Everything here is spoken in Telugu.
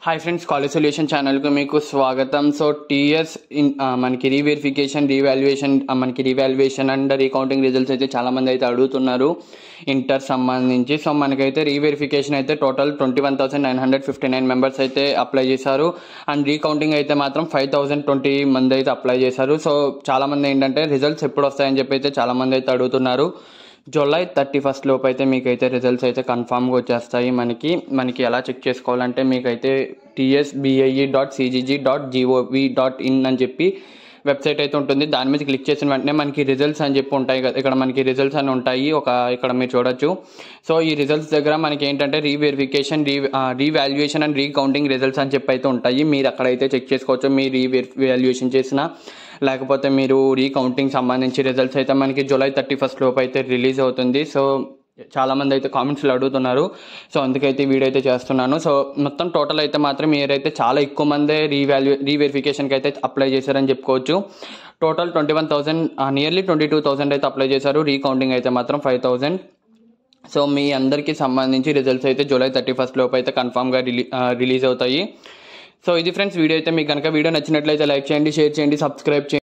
హాయ్ ఫ్రెండ్స్ కాలేజ్ సొల్యూషన్ ఛానల్కు మీకు స్వాగతం సో టీఎస్ ఇన్ ఆ, మనకి రీవెరిఫికేషన్ రీవాల్యుయేషన్ ఆ, మనకి రీవాల్యుయేషన్ అండ్ రీకౌంటింగ్ రిజల్ట్స్ అయితే చాలామంది అయితే అడుగుతున్నారు ఇంటర్ సంబంధించి సో మనకైతే రీవెరిఫికేషన్ అయితే total twenty one thousand nine hundred fifty nine members అయితే అప్లై చేశారు అండ్ రీకౌంటింగ్ అయితే మాత్రం ఫైవ్ థౌసండ్ ట్వంటీ మంది అయితే అప్లై చేశారు సో చాలామంది ఏంటంటే రిజల్ట్స్ ఎప్పుడు వస్తాయని చెప్పి అయితే చాలామంది అయితే అడుగుతున్నారు జూలై థర్టీ ఫస్ట్ లోపు అయితే మీకైతే రిజల్ట్స్ అయితే కన్ఫామ్గా వచ్చేస్తాయి మనకి మనకి ఎలా చెక్ చేసుకోవాలంటే మీకైతే TSBIE dot CGG dot gov dot in అని చెప్పి వెబ్సైట్ అయితే ఉంటుంది దాని మీద క్లిక్ చేసిన వెంటనే మనకి రిజల్ట్స్ అని చెప్పి ఉంటాయి కదా ఇక్కడ మనకి రిజల్ట్స్ అని ఉంటాయి ఒక ఇక్కడ మీరు చూడొచ్చు సో ఈ రిజల్ట్స్ దగ్గర మనకి ఏంటంటే reverification re revaluation and recounting results అని చెప్పి అయితే ఉంటాయి మీరు అక్కడైతే చెక్ చేసుకోవచ్చు మీరు రీవాల్యుయేషన్ చేసిన లేకపోతే మీరు రీకౌంటింగ్ సంబంధించి రిజల్ట్స్ అయితే మనకి జూలై థర్టీ ఫస్ట్ లోపు అయితే రిలీజ్ అవుతుంది సో చాలామంది అయితే కామెంట్స్లో అడుగుతున్నారు సో అందుకైతే ఈ వీడియో అయితే చేస్తున్నాను సో మొత్తం టోటల్ అయితే మాత్రం మీరైతే చాలా ఎక్కువ మందే రీవాల్యూ రీవెరిఫికేషన్కి అయితే అప్లై చేశారని చెప్పుకోవచ్చు total twenty one thousand nearly twenty two thousand అయితే అప్లై చేశారు రీకౌంటింగ్ అయితే మాత్రం ఫైవ్ థౌసండ్ సో మీ అందరికీ సంబంధించి రిజల్ట్స్ అయితే జూలై థర్టీ ఫస్ట్ లోపు అయితే కన్ఫామ్గా రిలీ రిలీజ్ అవుతాయి సో ఇది ఫ్రెండ్స్ వీడియో అయితే మీకు కనుక వీడియో నచ్చినట్లయితే లైక్ చేయండి షేర్ చేయండి సబ్స్క్రైబ్ చేయండి